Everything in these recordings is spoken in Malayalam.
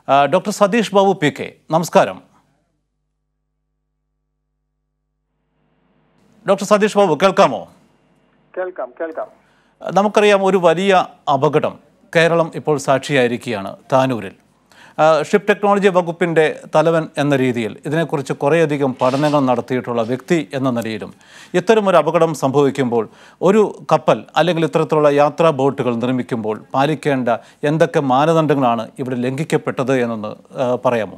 ആ, doctor Satheesh Babu P K നമസ്കാരം ഡോക്ടർ സതീഷ് ബാബു കേൾക്കാമോ കേൾക്കാം കേൾക്കാം നമുക്കറിയാം ഒരു വലിയ അപകടം കേരളം ഇപ്പോൾ സാക്ഷിയായിരിക്കുകയാണ് താനൂരിൽ ആ, ഷിപ്പ് ടെക്നോളജി വകുപ്പിൻ്റെ തലവൻ എന്ന രീതിയിൽ ഇതിനെക്കുറിച്ച് കുറേയധികം പഠനങ്ങൾ നടത്തിയിട്ടുള്ള വ്യക്തി എന്ന നിലയിലും ഇത്തരമൊരു അപകടം സംഭവിക്കുമ്പോൾ ഒരു കപ്പൽ അല്ലെങ്കിൽ ഇത്തരത്തിലുള്ള യാത്രാ ബോട്ടുകൾ നിർമ്മിക്കുമ്പോൾ പാലിക്കേണ്ട എന്തൊക്കെ മാനദണ്ഡങ്ങളാണ് ഇവിടെ ലംഘിക്കപ്പെട്ടത് എന്നൊന്ന് ആ, പറയാമോ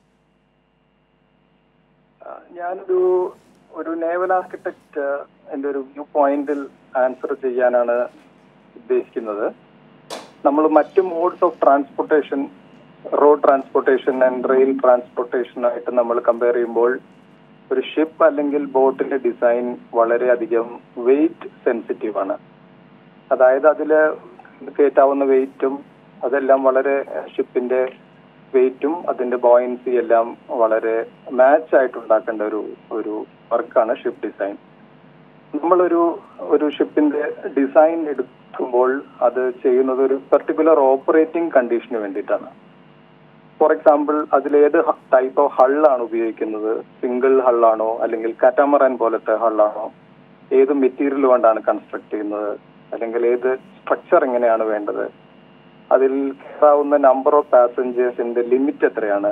ആ, ഞാനൊരു ഒരു നേവൽ ആർക്കിടെക്ട് എൻ്റെ ഒരു വ്യൂ പോയിന്റിൽ ആൻസർ ചെയ്യാനാണ് ഉദ്ദേശിക്കുന്നത് നമ്മൾ മറ്റു modes of transportation road transportation and rail ട്രാൻസ്പോർട്ടേഷനായിട്ട് നമ്മൾ കമ്പയർ ചെയ്യുമ്പോൾ ഒരു ഷിപ്പ് അല്ലെങ്കിൽ ബോട്ടിന്റെ ഡിസൈൻ വളരെയധികം വെയിറ്റ് സെൻസിറ്റീവ് ആണ് അതായത് അതിൽ കയറ്റാവുന്ന വെയിറ്റും അതെല്ലാം വളരെ ഷിപ്പിന്റെ വെയിറ്റും അതിന്റെ ബോയൻസി എല്ലാം വളരെ മാച്ച് ആയിട്ട് ഉണ്ടാക്കേണ്ട ഒരു ഒരു വർക്കാണ് ഷിപ്പ് ഡിസൈൻ നമ്മളൊരു ഒരു ഷിപ്പിന്റെ ഡിസൈൻ എടുക്കുമ്പോൾ അത് ചെയ്യുന്നത് ഒരു പെർട്ടിക്കുലർ ഓപ്പറേറ്റിംഗ് കണ്ടീഷന് വേണ്ടിയിട്ടാണ് ഫോർ എക്സാമ്പിൾ അതിലേത് ടൈപ്പ് ഓഫ് ഹള്ളാണ് ഉപയോഗിക്കുന്നത് സിംഗിൾ ഹള്ളാണോ അല്ലെങ്കിൽ കാറ്റാമറൻ പോലത്തെ ഹള്ളാണോ ഏത് മെറ്റീരിയൽ കൊണ്ടാണ് കൺസ്ട്രക്ട് ചെയ്യുന്നത് അല്ലെങ്കിൽ ഏത് സ്ട്രക്ചർ എങ്ങനെയാണ് വേണ്ടത് അതിൽ കയറാവുന്ന നമ്പർ ഓഫ് പാസഞ്ചേഴ്സിന്റെ ലിമിറ്റ് എത്രയാണ്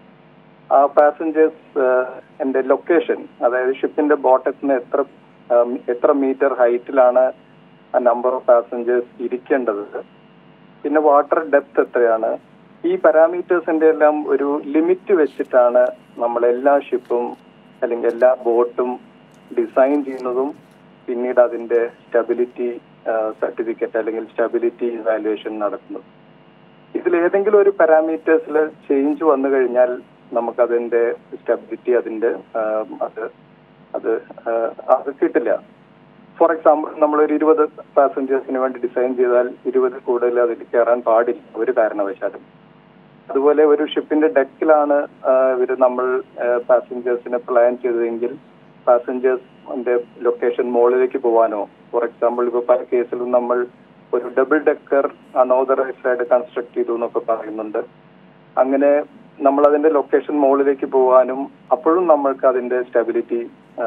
ആ പാസഞ്ചേഴ്സ് എന്റെ ലൊക്കേഷൻ അതായത് ഷിപ്പിന്റെ ബോട്ടത്തിന് എത്ര ഉം, എത്ര മീറ്റർ ഹൈറ്റിലാണ് ആ നമ്പർ ഓഫ് പാസഞ്ചേഴ്സ് ഇരിക്കേണ്ടത് പിന്നെ വാട്ടർ ഡെപ്ത് എത്രയാണ് ഈ പാരാമീറ്റേഴ്സിന്റെ എല്ലാം ഒരു ലിമിറ്റ് വെച്ചിട്ടാണ് നമ്മൾ എല്ലാ ഷിപ്പും അല്ലെങ്കിൽ എല്ലാ ബോട്ടും ഡിസൈൻ ചെയ്യുന്നതും പിന്നീട് അതിന്റെ സ്റ്റെബിലിറ്റി സർട്ടിഫിക്കറ്റ് അല്ലെങ്കിൽ സ്റ്റെബിലിറ്റി ഇവാലുവേഷൻ നടത്തുന്നത് ഇതിൽ ഏതെങ്കിലും ഒരു പാരാമീറ്റേഴ്സിൽ ചേഞ്ച് വന്നു കഴിഞ്ഞാൽ നമുക്കതിന്റെ സ്റ്റെബിലിറ്റി അതിന്റെ ആ, അത് അത് ആ, അത് കിട്ടില്ല ഫോർ എക്സാമ്പിൾ നമ്മൾ ഒരു ഇരുപത് പാസഞ്ചേഴ്സിന് വേണ്ടി ഡിസൈൻ ചെയ്താൽ ഇരുപത് കൂടുതൽ അതിൽ കയറാൻ പാടില്ല ഒരു കാരണവശാലും അതുപോലെ ഒരു ഷിപ്പിന്റെ ഡെക്കിലാണ് ഇവർ നമ്മൾ പാസഞ്ചേഴ്സിനെ പ്ലാൻ ചെയ്തതെങ്കിൽ പാസഞ്ചേഴ്സിന്റെ ലൊക്കേഷൻ മുകളിലേക്ക് പോകാനോ ഫോർ എക്സാമ്പിൾ ഇപ്പൊ പല കേസിലും നമ്മൾ ഒരു ഡബിൾ ഡെക്കർ അൺഓതറൈസ്ഡ് ആയിട്ട് കൺസ്ട്രക്ട് ചെയ്തു എന്നൊക്കെ പറയുന്നുണ്ട് അങ്ങനെ നമ്മൾ അതിന്റെ ലൊക്കേഷൻ മുകളിലേക്ക് പോകാനും അപ്പോഴും നമ്മൾക്ക് അതിന്റെ സ്റ്റെബിലിറ്റി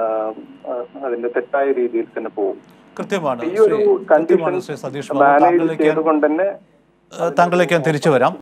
അതിന്റെ തെറ്റായ രീതിയിൽ തന്നെ പോകും കൃത്യമാണ് ഈ ഒരു ശ്രീ- കൃത്യമാണ് കണ്ടീഷൻ ശ്രീ സതീഷ് ബാബു മാനേജ് താങ്കളിലേക്ക് ചെയ്തുകൊണ്ട് തന്നെ താങ്കളിലേക്ക് ഞാൻ തിരിച്ചു വരാം